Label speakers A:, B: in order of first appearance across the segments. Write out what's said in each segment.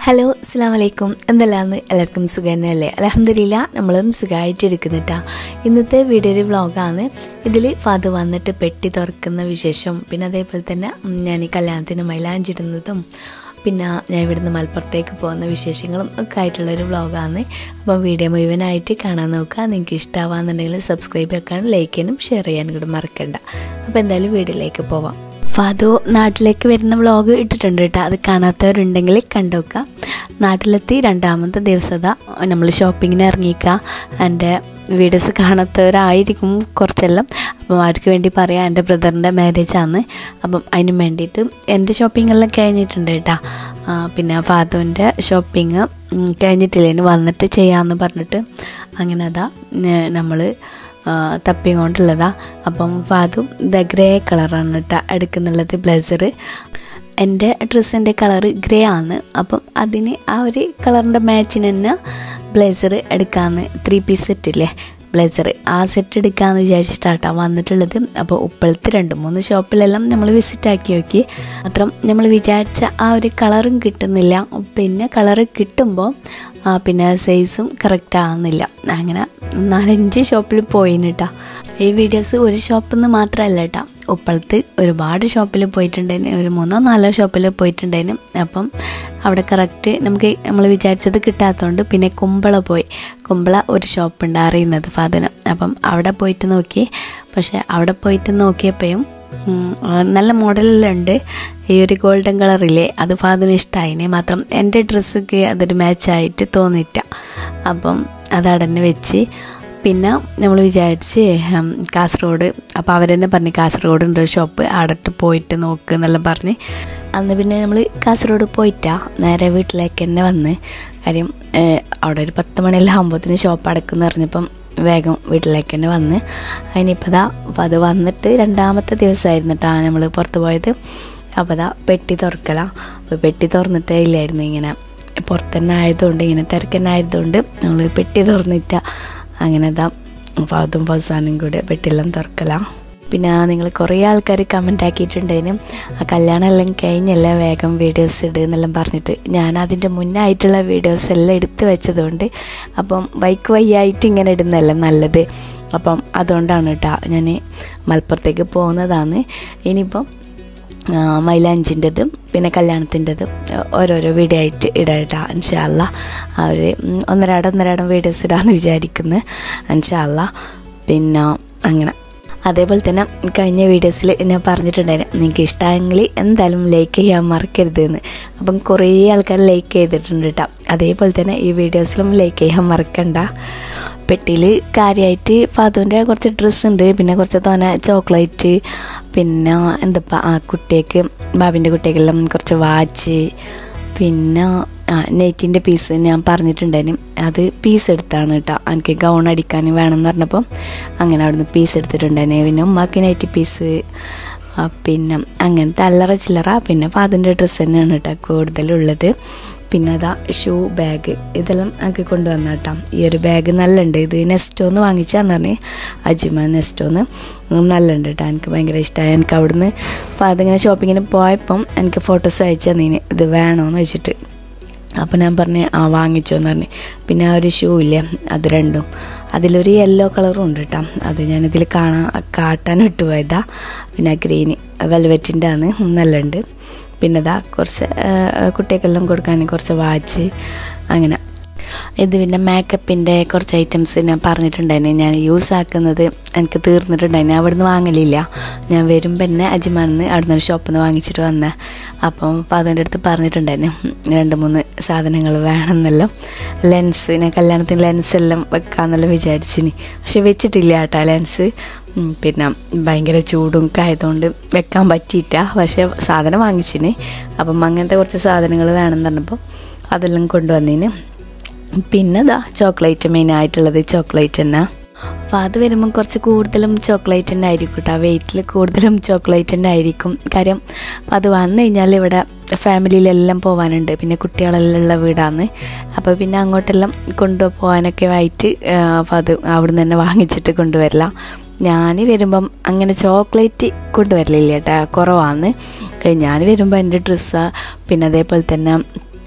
A: hello അസ്സാം വലൈക്കും എന്തെല്ലാന്ന് എല്ലാവർക്കും സുഖന്നല്ലേ അലഹമില്ല നമ്മളും സുഖമായിട്ടിരിക്കുന്നിട്ടാ ഇന്നത്തെ വീഡിയോ ഒരു വ്ളോഗാണ് ഇതിൽ ഫാദർ വന്നിട്ട് പെട്ടി തുറക്കുന്ന വിശേഷം പിന്നെ അതേപോലെ തന്നെ ഉം, ഞാൻ ഈ കല്യാണത്തിന് മൈലാഞ്ചിടുന്നതും പിന്നെ ഞാൻ ഇവിടുന്ന് മലപ്പുറത്തേക്ക് പോകുന്ന വിശേഷങ്ങളും ഒക്കെ ആയിട്ടുള്ളൊരു വ്ളോഗാണ് അപ്പം വീഡിയോ മുഴുവനായിട്ട് കാണാൻ നോക്കുക നിങ്ങൾക്ക് ഇഷ്ടമാവാന്നുണ്ടെങ്കിൽ സബ്സ്ക്രൈബ് ചെയ്യാനും ലൈക്ക് ചെയ്യാനും ഷെയർ ചെയ്യാനും കൂടെ മറക്കണ്ട അപ്പോൾ എന്തായാലും വീഡിയോയിലേക്ക് പോവാം ഫാദോ നാട്ടിലേക്ക് വരുന്ന വ്ളോഗ് ഇട്ടിട്ടുണ്ട് കേട്ടോ അത് കാണാത്തവരുണ്ടെങ്കിൽ കണ്ടുവെക്കുക നാട്ടിലെത്തി രണ്ടാമത്തെ ദിവസത നമ്മൾ ഷോപ്പിങ്ങിന് ഇറങ്ങിക്കുക എൻ്റെ വീഡിയോസ് കാണാത്തവരായിരിക്കും കുറച്ചെല്ലാം അപ്പം അവർക്ക് വേണ്ടി പറയാം എൻ്റെ ബ്രദറിൻ്റെ മാരേജാണ് അപ്പം അതിന് വേണ്ടിയിട്ട് എൻ്റെ ഷോപ്പിംഗ് എല്ലാം കഴിഞ്ഞിട്ടുണ്ട് കേട്ടോ ആ, പിന്നെ ഫാദുവിൻ്റെ ഷോപ്പിംഗ് കഴിഞ്ഞിട്ടില്ലേന് വന്നിട്ട് ചെയ്യാമെന്ന് പറഞ്ഞിട്ട് അങ്ങനെ അതാ നമ്മൾ തപ്പിക്കൊണ്ടുള്ളതാ അപ്പം അതും ദ ഗ്രേ കളറാണ് കേട്ടോ എടുക്കുന്നുള്ളത് ബ്ലേസർ എൻ്റെ ഡ്രസ്സിൻ്റെ കളറ് ഗ്രേ ആണ് അപ്പം അതിന് ആ ഒരു കളറിൻ്റെ മാച്ചിന് തന്നെ ബ്ലേസർ എടുക്കാമെന്ന് ത്രീ പീസ് സെറ്റില്ലേ ബ്ലേസർ ആ സെറ്റ് എടുക്കാമെന്ന് വിചാരിച്ചിട്ടാട്ടോ വന്നിട്ടുള്ളത് അപ്പോൾ ഉപ്പളത്ത് രണ്ട് മൂന്ന് ഷോപ്പിലെല്ലാം നമ്മൾ വിസിറ്റ് ആക്കി നോക്കി മാത്രം നമ്മൾ വിചാരിച്ച ആ ഒരു കളറും കിട്ടുന്നില്ല പിന്നെ കളറ് കിട്ടുമ്പോൾ ആ, പിന്നെ സൈസും കറക്റ്റ് ആകുന്നില്ല അങ്ങനെ നാലഞ്ച് ഷോപ്പിൽ പോയിന് കേട്ടോ ഈ വീഡിയോസ് ഒരു ഷോപ്പിൽ നിന്ന് മാത്രമല്ല കേട്ടോ ഉപ്പളത്ത് ഒരുപാട് ഷോപ്പിൽ പോയിട്ടുണ്ടായിരുന്നു ഒരു മൂന്നോ നാലോ ഷോപ്പിൽ പോയിട്ടുണ്ടായിരുന്നു അപ്പം അവിടെ കറക്റ്റ് നമുക്ക് നമ്മൾ വിചാരിച്ചത് കിട്ടാത്തതുകൊണ്ട് പിന്നെ കുമ്പള പോയി കുമ്പള ഒരു ഷോപ്പുണ്ട് അറിയുന്നത് ഫാദന് അപ്പം അവിടെ പോയിട്ട് നോക്കി പക്ഷേ അവിടെ പോയിട്ട് നോക്കിയപ്പോഴും ഉം, ആ, നല്ല മോഡലെല്ലാം ഉണ്ട് ഈ ഒരു ഗോൾഡൻ കളറില്ലേ അത് ഫാദറിന് ഇഷ്ടമായിനെ മാത്രം എൻ്റെ ഡ്രസ്സൊക്കെ അതൊരു മാച്ചായിട്ട് തോന്നിയിട്ട അപ്പം അതടന്നെ വെച്ച് പിന്നെ നമ്മൾ വിചാരിച്ച് ഉം, കാസർഗോഡ് അപ്പോൾ അവരെന്നെ പറഞ്ഞ് കാസർഗോഡ് ഉണ്ട് ഒരു ഷോപ്പ് അവിടെ പോയിട്ട് നോക്ക് എന്നെല്ലാം പറഞ്ഞ് അന്ന് പിന്നെ നമ്മൾ കാസർഗോഡ് പോയിട്ടാ നേരെ വീട്ടിലേക്ക് തന്നെ വന്ന് കാര്യം ഏഹ്, അവിടെ ഒരു പത്ത് മണിയെല്ലാം ആകുമ്പോഴത്തേന് ഷോപ്പ് അടക്കുമെന്ന് പറഞ്ഞപ്പം വേഗം വീട്ടിലേക്ക് തന്നെ വന്ന് അതിനിപ്പോൾ ദാ അപ്പം അത് വന്നിട്ട് രണ്ടാമത്തെ ദിവസമായിരുന്നു കേട്ടോ നമ്മൾ പുറത്ത് പോയത് അപ്പോൾ ദാ പെട്ടി തുറക്കലാം അപ്പോൾ പെട്ടി തുറന്നിട്ടേ ഇല്ലായിരുന്നു ഇങ്ങനെ പുറത്ത് തന്നെ ആയതുകൊണ്ട് ഇങ്ങനെ തിരക്ക് തന്നെ ആയതുകൊണ്ട് നമ്മൾ പെട്ടി തുറന്നിട്ട അങ്ങനെ ദാ അപ്പോൾ അതും അവസാനം കൂടെ പെട്ടിയെല്ലാം തുറക്കലാം പിന്നെ നിങ്ങൾ കുറേ ആൾക്കാർ കമൻ്റ് ആക്കിയിട്ടുണ്ടതിന് ആ കല്യാണം എല്ലാം കഴിഞ്ഞല്ല വേഗം വീഡിയോസ് ഇട് എന്നെല്ലാം പറഞ്ഞിട്ട് ഞാൻ അതിൻ്റെ മുന്നായിട്ടുള്ള വീഡിയോസ് എല്ലാം എടുത്ത് വെച്ചതുകൊണ്ട് അപ്പം ബൈക്ക് വയ്യായിട്ട് ഇങ്ങനെ ഇടുന്നതല്ല നല്ലത് അപ്പം അതുകൊണ്ടാണ് കേട്ടോ ഞാൻ മലപ്പുറത്തേക്ക് പോകുന്നതാണ് ഇനിയിപ്പം ആ, മൈലാഞ്ചിൻ്റെതും പിന്നെ കല്യാണത്തിൻ്റെതും ഓരോരോ വീഡിയോ ആയിട്ട് ഇടാം കേട്ടോ ഇൻഷാല്ല അവർ ഒന്നരാടം ഒന്നരാടം വീഡിയോസ് ഇടാമെന്ന് വിചാരിക്കുന്നു ഇൻഷാല്ല പിന്നെ അങ്ങനെ അതേപോലെ തന്നെ കഴിഞ്ഞ വീഡിയോസിൽ ഞാൻ പറഞ്ഞിട്ടുണ്ടായിരുന്നു നിങ്ങൾക്ക് ഇഷ്ടമെങ്കിൽ എന്തായാലും ലൈക്ക് ചെയ്യാൻ മറക്കരുത് എന്ന് അപ്പം കുറേ ആൾക്കാർ ലൈക്ക് ചെയ്തിട്ടുണ്ട് കേട്ടോ അതേപോലെ തന്നെ ഈ വീഡിയോസിലും ലൈക്ക് ചെയ്യാൻ മറക്കണ്ട പെട്ടിയിൽ കാര്യമായിട്ട് ഫാദുവിൻ്റെ കുറച്ച് ഡ്രസ്സ് ഉണ്ട് പിന്നെ കുറച്ച് തോന ചോക്ലേറ്റ് പിന്നെ എന്താ ആ കുട്ടിക്ക് ബാബിൻ്റെ കുട്ടിക്കെല്ലാം കുറച്ച് വാച്ച് പിന്നെ ആ നെറ്റിൻ്റെ പീസ് ഞാൻ പറഞ്ഞിട്ടുണ്ടായിരുന്നു അത് പീസ് എടുത്താണ് കേട്ടോ എനിക്ക് ഗൗൺ അടിക്കാൻ വേണമെന്ന് പറഞ്ഞപ്പോൾ അങ്ങനെ അവിടുന്ന് പീസ് എടുത്തിട്ടുണ്ടായിരുന്നു പിന്നെ ഉമ്മാക്ക് നൈറ്റി പീസ് ആ, പിന്നെ അങ്ങനത്തെ അല്ലറ ചില്ലറ പിന്നെ ഫാദറിൻ്റെ ഡ്രസ്സ് തന്നെയാണ് കേട്ടോ കൂടുതലുള്ളത് പിന്നെ അതാ ഷൂ ബാഗ് ഇതെല്ലാം ആക്കി കൊണ്ടുവന്ന കേട്ടോ ഈ ഒരു ബാഗ് നല്ലുണ്ട് ഇത് നെസ്റ്റോന്ന് വാങ്ങിച്ചാന്ന് പറഞ്ഞ് അജിമ നെസ്റ്റോന്ന് നല്ലുണ്ട് കേട്ടോ എനിക്ക് ഭയങ്കര ഇഷ്ടമായി എനിക്ക് അവിടുന്ന് അപ്പോൾ അതിങ്ങനെ ഷോപ്പിങ്ങിന് പോയപ്പം എനിക്ക് ഫോട്ടോസ് അയച്ചു തന്നീന് ഇത് വേണമെന്ന് വെച്ചിട്ട് അപ്പോൾ ഞാൻ പറഞ്ഞു ആ വാങ്ങിച്ചോ എന്ന് പറഞ്ഞു പിന്നെ ആ ഒരു ഷൂ ഇല്ലേ അത് രണ്ടും അതിലൊരു യെല്ലോ കളറും ഉണ്ട് കേട്ടോ അത് ഞാനിതിൽ കാണാൻ കാട്ടാൻ ഇട്ടുപോയതാ പിന്നെ ഗ്രീന് വെൽവെറ്റിൻ്റെ ആണ് നല്ലുണ്ട് പിന്നെ ഇതാ കുറച്ച് ആ, കുട്ടികൾക്കെല്ലാം കൊടുക്കാൻ കുറച്ച് വാച്ച് അങ്ങനെ ഇത് പിന്നെ മേക്കപ്പിൻ്റെ കുറച്ച് ഐറ്റംസ് ഞാൻ പറഞ്ഞിട്ടുണ്ടായിരുന്നു ഞാൻ യൂസ് ആക്കുന്നത് എനിക്ക് തീർന്നിട്ടുണ്ടായിരുന്നു അവിടുന്ന് വാങ്ങലില്ല ഞാൻ വരുമ്പോൾ തന്നെ അജിമാണെന്ന് അവിടുന്ന് ഒരു ഷോപ്പിൽ നിന്ന് വാങ്ങിച്ചിട്ട് വന്നേ അപ്പം അപ്പോൾ അതിൻ്റെ അടുത്ത് പറഞ്ഞിട്ടുണ്ടായിരുന്നു രണ്ട് മൂന്ന് സാധനങ്ങൾ വേണമെന്നല്ലോ ലെൻസ് ഞാൻ കല്യാണത്തിന് ലെൻസ് എല്ലാം വെക്കാമെന്നെല്ലാം വിചാരിച്ചിനി പക്ഷെ വെച്ചിട്ടില്ല കേട്ടോ ലെൻസ് ഉം, പിന്നെ ഭയങ്കര ചൂടും ഒക്കെ ആയതുകൊണ്ട് വെക്കാൻ പറ്റിയിട്ട പക്ഷെ സാധനം വാങ്ങിച്ചിന് അപ്പം അങ്ങനത്തെ കുറച്ച് സാധനങ്ങൾ വേണമെന്ന് പറഞ്ഞപ്പോൾ അതെല്ലാം കൊണ്ടുവന്നതിന് പിന്നെ ഇതാ ചോക്ലേറ്റ് മെയിനായിട്ടുള്ളത് ചോക്ലേറ്റ് തന്നെ അപ്പോൾ അത് വരുമ്പം കുറച്ച് കൂടുതലും ചോക്ലേറ്റ് തന്നെ ആയിരിക്കും കേട്ടോ വെയിറ്റിൽ കൂടുതലും ചോക്ലേറ്റ് തന്നെ ആയിരിക്കും കാര്യം അത് വന്നു കഴിഞ്ഞാൽ ഇവിടെ ഫാമിലിയിലെല്ലാം പോകാനുണ്ട് പിന്നെ കുട്ടികളെല്ലാം ഉള്ള വീടാണ് അപ്പോൾ പിന്നെ അങ്ങോട്ടെല്ലാം കൊണ്ടുപോകാനൊക്കെ ആയിട്ട് ആ, അപ്പോൾ അത് അവിടുന്ന് തന്നെ വാങ്ങിച്ചിട്ട് കൊണ്ടുവരില്ല ഞാൻ വരുമ്പം അങ്ങനെ ചോക്ലേറ്റ് കൊണ്ടുവരലില്ല കേട്ടോ കുറവാണ് ഞാൻ വരുമ്പോൾ എൻ്റെ ഡ്രസ്സ് പിന്നെ അതേപോലെ തന്നെ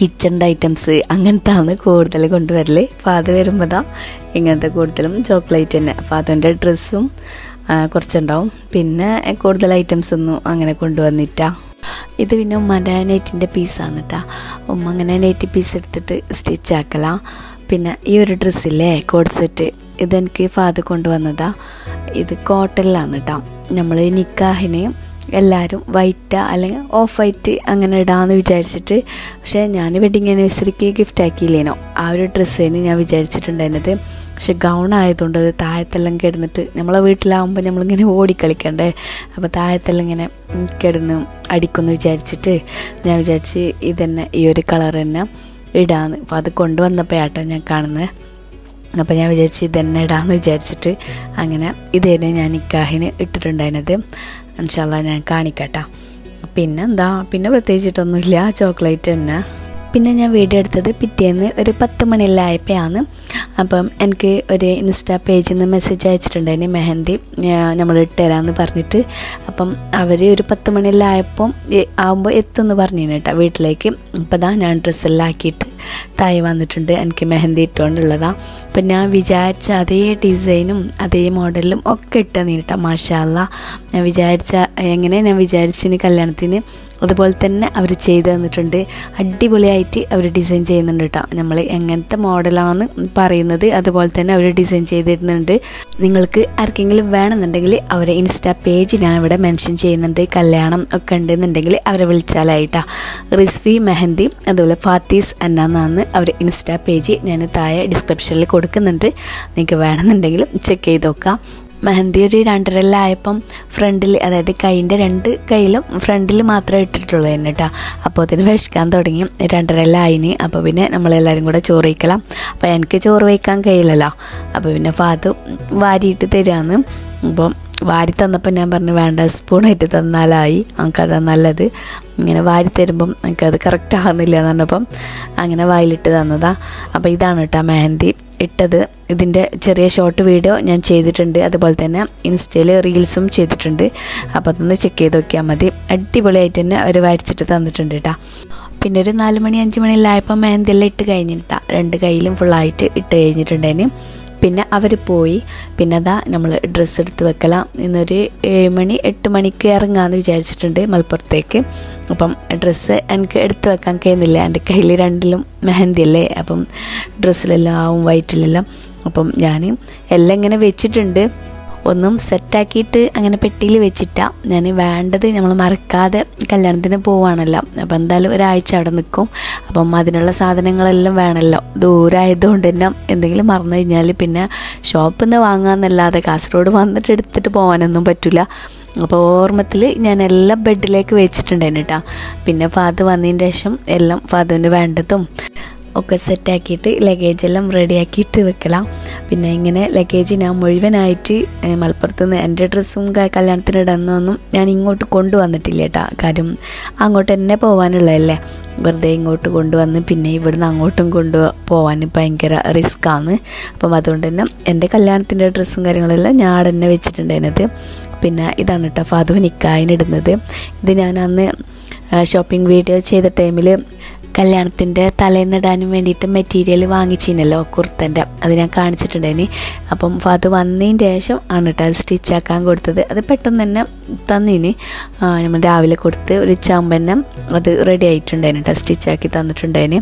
A: കിച്ചണിൻ്റെ ഐറ്റംസ് അങ്ങനത്താണ് കൂടുതൽ കൊണ്ടുവരൽ ഫാദർ വരുമ്പോൾ ദാ ഇങ്ങനത്തെ കൂടുതലും ചോക്ലേറ്റ് തന്നെ ഫാദറിൻ്റെ ഡ്രസ്സും കുറച്ചുണ്ടാവും പിന്നെ കൂടുതൽ ഐറ്റംസ് ഒന്നും അങ്ങനെ കൊണ്ടുവന്നിട്ടാ ഇത് പിന്നെ ഉമ്മാൻ്റെ നെറ്റിൻ്റെ പീസാണ് കേട്ടോ ഉമ്മ അങ്ങനെ നെറ്റ് പീസ് എടുത്തിട്ട് സ്റ്റിച്ച് ആക്കലാ പിന്നെ ഈ ഒരു ഡ്രസ്സില്ലേ കോഡ് സെറ്റ് ഇതെനിക്ക് ഫാദർ കൊണ്ടുവന്നതാ ഇത് കോട്ടണിലാണ് കേട്ടോ നമ്മൾ നിക്കാഹിന് എല്ലാവരും വൈറ്റ് അല്ലെങ്കിൽ ഓഫ് വൈറ്റ് അങ്ങനെ ഇടാമെന്ന് വിചാരിച്ചിട്ട് പക്ഷേ ഞാൻ വെഡിങ് ആനിവേഴ്സറിക്ക് ഗിഫ്റ്റ് ആക്കിയില്ലേനോ ആ ഒരു ഡ്രസ്സേന് ഞാൻ വിചാരിച്ചിട്ടുണ്ടായിരുന്നത് പക്ഷെ ഗൗൺ ആയതുകൊണ്ട് അത് താഴത്തെല്ലാം കിടന്നിട്ട് നമ്മളെ വീട്ടിലാവുമ്പോൾ നമ്മളിങ്ങനെ ഓടിക്കളിക്കണ്ടേ അപ്പോൾ താഴത്തെല്ലാം ഇങ്ങനെ കിടന്ന് അടിക്കുമെന്ന് വിചാരിച്ചിട്ട് ഞാൻ വിചാരിച്ച് ഇതന്നെ ഈ ഒരു കളർ തന്നെ ഇടാന്ന് അപ്പോൾ അത് കൊണ്ടുവന്നപ്പോൾ ആട്ടോ ഞാൻ കാണുന്നത് അപ്പോൾ ഞാൻ വിചാരിച്ച് ഇതന്നെ ഇടാമെന്ന് വിചാരിച്ചിട്ട് അങ്ങനെ ഇതേനെ ഞാൻ നിക്കാഹിന് ഇട്ടിട്ടുണ്ടായിരുന്നത് ഇൻഷാല്ല ഞാൻ കാണിക്കട്ടാ പിന്നെ എന്താ പിന്നെ പ്രത്യേകിച്ചിട്ടൊന്നുമില്ല ചോക്ലേറ്റ് തന്നെ പിന്നെ ഞാൻ വീഡിയോ എടുത്തത് പിറ്റേന്ന് ഒരു പത്ത് മണിയിലായപ്പോഴാണ് അപ്പം എനിക്ക് ഒരു ഇൻസ്റ്റാ പേജിൽ നിന്ന് മെസ്സേജ് അയച്ചിട്ടുണ്ടായിരുന്നു മെഹന്തി നമ്മൾ ഇട്ടുതരാമെന്ന് പറഞ്ഞിട്ട് അപ്പം അവർ ഒരു പത്ത് മണിയിലായപ്പം ആകുമ്പോൾ എത്തുമെന്ന് പറഞ്ഞു കേട്ടോ വീട്ടിലേക്ക് അപ്പോൾ ദാ ഞാൻ ഡ്രസ്സെല്ലാം ആക്കിയിട്ട് താഴെ വന്നിട്ടുണ്ട് എനിക്ക് മെഹന്തി ഇട്ടുകൊണ്ടുള്ളതാണ് അപ്പം ഞാൻ വിചാരിച്ച അതേ ഡിസൈനും അതേ മോഡലും ഒക്കെ ഇട്ട നീട്ടാ മാഷാല്ല ഞാൻ വിചാരിച്ച എങ്ങനെ ഞാൻ വിചാരിച്ചിന് കല്യാണത്തിന് അതുപോലെ തന്നെ അവർ ചെയ്തു തന്നിട്ടുണ്ട് അടിപൊളിയായിട്ട് അവർ ഡിസൈൻ ചെയ്യുന്നുണ്ട് കേട്ടോ നമ്മൾ എങ്ങനത്തെ മോഡലാണ് പറയുന്നത് അതുപോലെ തന്നെ അവർ ഡിസൈൻ ചെയ്തിരുന്നുണ്ട് നിങ്ങൾക്ക് ആർക്കെങ്കിലും വേണമെന്നുണ്ടെങ്കിൽ അവരെ ഇൻസ്റ്റാ പേജ് ഞാൻ ഇവിടെ മെൻഷൻ ചെയ്യുന്നുണ്ട് കല്യാണം ഒക്കെ ഉണ്ടെന്നുണ്ടെങ്കിൽ അവരെ വിളിച്ചാലായിട്ടാ റിസ്വി മെഹന്തി അതുപോലെ ഫാത്തീസ് എന്നാന്നാണ് അവർ ഇൻസ്റ്റാ പേജ് ഞാൻ താഴെ ഡിസ്ക്രിപ്ഷനിൽ കൊടുക്കുന്നുണ്ട് നിങ്ങൾക്ക് വേണമെന്നുണ്ടെങ്കിൽ ചെക്ക് ചെയ്ത് നോക്കാം മെഹന്തി ഒരു രണ്ടരലായപ്പം ഫ്രണ്ടിൽ അതായത് കൈയിൻ്റെ രണ്ട് കയ്യിലും ഫ്രണ്ടിൽ മാത്രമേ ഇട്ടിട്ടുള്ളൂ തന്നെ കേട്ടോ അപ്പോൾ അതിന് വിശക്കാൻ തുടങ്ങി രണ്ടരലായിന് അപ്പോൾ പിന്നെ നമ്മളെല്ലാവരും കൂടെ ചോറ് വയ്ക്കലാം അപ്പോൾ എനിക്ക് ചോറ് വയ്ക്കാൻ കഴിയില്ലല്ലോ അപ്പോൾ പിന്നെ ഫാദർ വാരിയിട്ട് തരാമെന്ന് അപ്പം വാരി തന്നപ്പോൾ ഞാൻ പറഞ്ഞു വേണ്ട സ്പൂണായിട്ട് തന്നാലായി നമുക്കതാ നല്ലത് ഇങ്ങനെ വാരി തരുമ്പം എനിക്കത് കറക്റ്റ് ആകുന്നില്ല എന്ന് പറഞ്ഞപ്പം അങ്ങനെ വായിലിട്ട് തന്നതാ അപ്പോൾ ഇതാണ് കേട്ടോ മെഹന്തി ഇട്ടത് ഇതിൻ്റെ ചെറിയ ഷോർട്ട് വീഡിയോ ഞാൻ ചെയ്തിട്ടുണ്ട് അതുപോലെ തന്നെ ഇൻസ്റ്റയിൽ റീൽസും ചെയ്തിട്ടുണ്ട് അപ്പോൾ അതൊന്ന് ചെക്ക് ചെയ്ത് നോക്കിയാൽ മതി അടിപൊളിയായിട്ട് തന്നെ അവർ വരച്ചിട്ട് തന്നിട്ടുണ്ട് കേട്ടോ പിന്നെ ഒരു നാല് മണി അഞ്ച് മണിയിലായപ്പോൾ മെഹന്തിയെല്ലാം ഇട്ട് കഴിഞ്ഞിട്ടാ രണ്ട് കയ്യിലും ഫുള്ളായിട്ട് ഇട്ട് കഴിഞ്ഞിട്ടുണ്ടായിരുന്നു പിന്നെ അവർ പോയി പിന്നെ അതാ നമ്മൾ ഡ്രസ്സ് എടുത്ത് വെക്കലാം ഇന്നൊരു ഏഴ് മണി എട്ട് മണിക്ക് ഇറങ്ങാമെന്ന് വിചാരിച്ചിട്ടുണ്ട് മലപ്പുറത്തേക്ക് അപ്പം ഡ്രസ്സ് എനിക്ക് എടുത്ത് വെക്കാൻ കഴിയുന്നില്ല എൻ്റെ കയ്യിൽ രണ്ടിലും മെഹന്തി അല്ലേ അപ്പം ഡ്രസ്സിലെല്ലാം ആവും വൈറ്റിലെല്ലാം അപ്പം ഞാൻ എല്ലാം ഇങ്ങനെ വെച്ചിട്ടുണ്ട് ഒന്നും സെറ്റാക്കിയിട്ട് അങ്ങനെ പെട്ടിയിൽ വെച്ചിട്ടാ ഞാൻ വേണ്ടത് നമ്മൾ മറക്കാതെ കല്യാണത്തിന് പോവാണല്ലോ അപ്പോൾ എന്തായാലും ഒരാഴ്ച അവിടെ നിൽക്കും അപ്പം അതിനുള്ള സാധനങ്ങളെല്ലാം വേണമല്ലോ ദൂരമായതുകൊണ്ട് തന്നെ എന്തെങ്കിലും മറന്നു കഴിഞ്ഞാൽ പിന്നെ ഷോപ്പിൽ നിന്ന് വാങ്ങാമെന്നല്ലാതെ കാസർഗോഡ് വന്നിട്ട് എടുത്തിട്ട് പോകാനൊന്നും പറ്റില്ല അപ്പോൾ ഓർമ്മത്തിൽ ഞാൻ എല്ലാം ബെഡിലേക്ക് വെച്ചിട്ടുണ്ടായിരുന്നു കേട്ടോ പിന്നെ ഫാദർ വന്നതിന് ശേഷം എല്ലാം ഫാദറിന് വേണ്ടതും ഒക്കെ സെറ്റാക്കിയിട്ട് ലഗേജെല്ലാം റെഡിയാക്കിയിട്ട് വെക്കലാം പിന്നെ ഇങ്ങനെ ലഗേജ് ഞാൻ മുഴുവനായിട്ട് മലപ്പുറത്ത് നിന്ന് എൻ്റെ ഡ്രസ്സും കല്യാണത്തിന് ഇടുന്നൊന്നും ഞാൻ ഇങ്ങോട്ട് കൊണ്ടുവന്നിട്ടില്ല കേട്ടോ കാര്യം അങ്ങോട്ട് തന്നെ പോകാനുള്ളതല്ലേ വെറുതെ ഇങ്ങോട്ട് കൊണ്ടുവന്ന് പിന്നെ ഇവിടുന്ന് അങ്ങോട്ടും കൊണ്ടു പോകാൻ ഭയങ്കര റിസ്ക്കാണ് അപ്പം അതുകൊണ്ട് തന്നെ എൻ്റെ കല്യാണത്തിൻ്റെ ഡ്രസ്സും കാര്യങ്ങളെല്ലാം ഞാൻ തന്നെ വെച്ചിട്ടുണ്ടായിരുന്നത് പിന്നെ ഇതാണ് കേട്ടോ ഫാദു നിക്കായിനിടുന്നത് ഇത് ഞാൻ അന്ന് ഷോപ്പിംഗ് വീഡിയോ ചെയ്ത ടൈമിൽ കല്യാണത്തിൻ്റെ തലേന്നിടാനും വേണ്ടിയിട്ട് മെറ്റീരിയൽ വാങ്ങിച്ചിരുന്നല്ലോ കുർത്തൻ്റെ അത് ഞാൻ കാണിച്ചിട്ടുണ്ടായിന് അപ്പം അത് വന്നതിന് ശേഷം ആണ് കേട്ടോ അത് സ്റ്റിച്ചാക്കാൻ കൊടുത്തത് അത് പെട്ടെന്ന് തന്നെ തന്നിന് നമ്മൾ രാവിലെ കൊടുത്ത് ഒരു ചമ്പന്നെ അത് റെഡി ആയിട്ടുണ്ടായിന് കേട്ടോ സ്റ്റിച്ചാക്കി തന്നിട്ടുണ്ടായിന്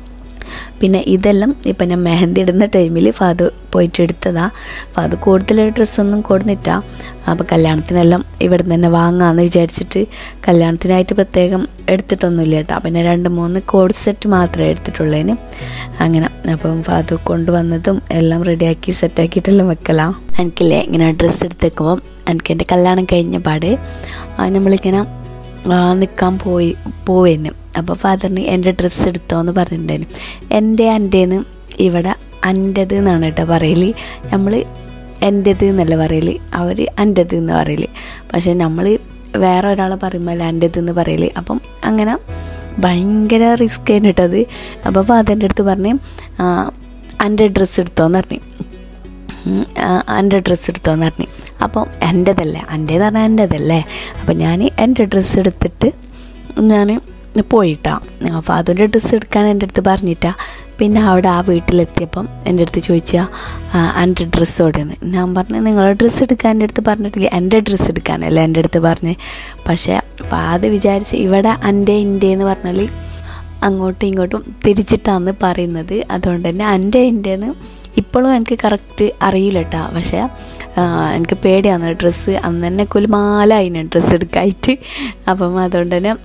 A: പിന്നെ ഇതെല്ലാം ഇപ്പം ഞാൻ മെഹന്തി ഇടുന്ന ടൈമിൽ ഫാദർ പോയിട്ട് എടുത്തതാ ഫാദർ കൂടുതൽ ഡ്രസ്സൊന്നും കൊടുന്നിട്ടാ അപ്പോൾ കല്യാണത്തിനെല്ലാം ഇവിടെ തന്നെ വാങ്ങാമെന്ന് വിചാരിച്ചിട്ട് കല്യാണത്തിനായിട്ട് പ്രത്യേകം എടുത്തിട്ടൊന്നുമില്ല കേട്ടോ പിന്നെ രണ്ട് മൂന്ന് കോഡ് സെറ്റ് മാത്രമേ എടുത്തിട്ടുള്ളതിന് അങ്ങനെ അപ്പം ഫാദർ കൊണ്ടുവന്നതും എല്ലാം റെഡിയാക്കി സെറ്റാക്കിയിട്ടെല്ലാം വെക്കലാം എനിക്കില്ലേ ഇങ്ങനെ ഡ്രസ്സ് എടുത്ത് വെക്കുമ്പം എനിക്ക് എൻ്റെ കല്യാണം കഴിഞ്ഞ പാട് നമ്മളിങ്ങനെ നിൽക്കാൻ പോയി പോവുന്നു അപ്പോൾ ഫാദറിന് എൻ്റെ ഡ്രസ്സ് എടുത്തോ എന്ന് പറഞ്ഞിട്ടുണ്ടായിരുന്നു എൻ്റെ എൻ്റെന്ന് ഇവിടെ അൻ്റെത് എന്നാണ് കേട്ടോ പറയൽ നമ്മൾ എൻ്റെത് എന്നല്ല പറയൽ അവർ അൻ്റെത് എന്ന് പറയൽ പക്ഷേ നമ്മൾ വേറെ ഒരാളെ പറയുമ്പോൾ എൻ്റെത് എന്ന് പറയൽ അപ്പം അങ്ങനെ ഭയങ്കര റിസ്ക് ആയിട്ടത് അപ്പോൾ ഫാദറിൻ്റെ അടുത്ത് പറഞ്ഞ് എൻ്റെ ഡ്രസ്സ് എടുത്തോന്ന് പറഞ്ഞു എൻ്റെ ഡ്രസ്സ് എടുത്തോന്ന് പറഞ്ഞു അപ്പം എൻ്റെതല്ലേ എൻ്റേന്ന് പറഞ്ഞാൽ എൻ്റെതല്ലേ അപ്പം ഞാൻ എൻ്റെ ഡ്രസ്സ് എടുത്തിട്ട് ഞാൻ പോയിട്ടാ അപ്പോൾ അതിൻ്റെ ഡ്രസ്സ് എടുക്കാൻ എൻ്റെ അടുത്ത് പറഞ്ഞിട്ടാ പിന്നെ അവിടെ ആ വീട്ടിലെത്തിയപ്പം എൻ്റെ അടുത്ത് ചോദിച്ചാൽ എൻ്റെ ഡ്രസ്സ് ഓടുന്നു ഞാൻ പറഞ്ഞു നിങ്ങളുടെ ഡ്രസ്സ് എടുക്കാൻ എൻ്റെ അടുത്ത് പറഞ്ഞിട്ടില്ല എൻ്റെ ഡ്രസ്സ് എടുക്കാനല്ല എൻ്റെ അടുത്ത് പറഞ്ഞ് പക്ഷേ ഫാദർ വിചാരിച്ച് ഇവിടെ എൻ്റെ ഇൻ്റെ എന്ന് പറഞ്ഞാൽ അങ്ങോട്ടും ഇങ്ങോട്ടും തിരിച്ചിട്ടാണ് പറയുന്നത് അതുകൊണ്ട് തന്നെ എൻ്റെ ഇൻ്റെന്ന് ഇപ്പോഴും എനിക്ക് കറക്റ്റ് അറിയില്ല കേട്ടോ പക്ഷേ എനിക്ക് പേടിയാണ് ഡ്രസ്സ് അന്ന് തന്നെ കുലുമാലായിന് ഡ്രസ്സ് എടുക്കായിട്ട് അപ്പം അതുകൊണ്ട് തന്നെ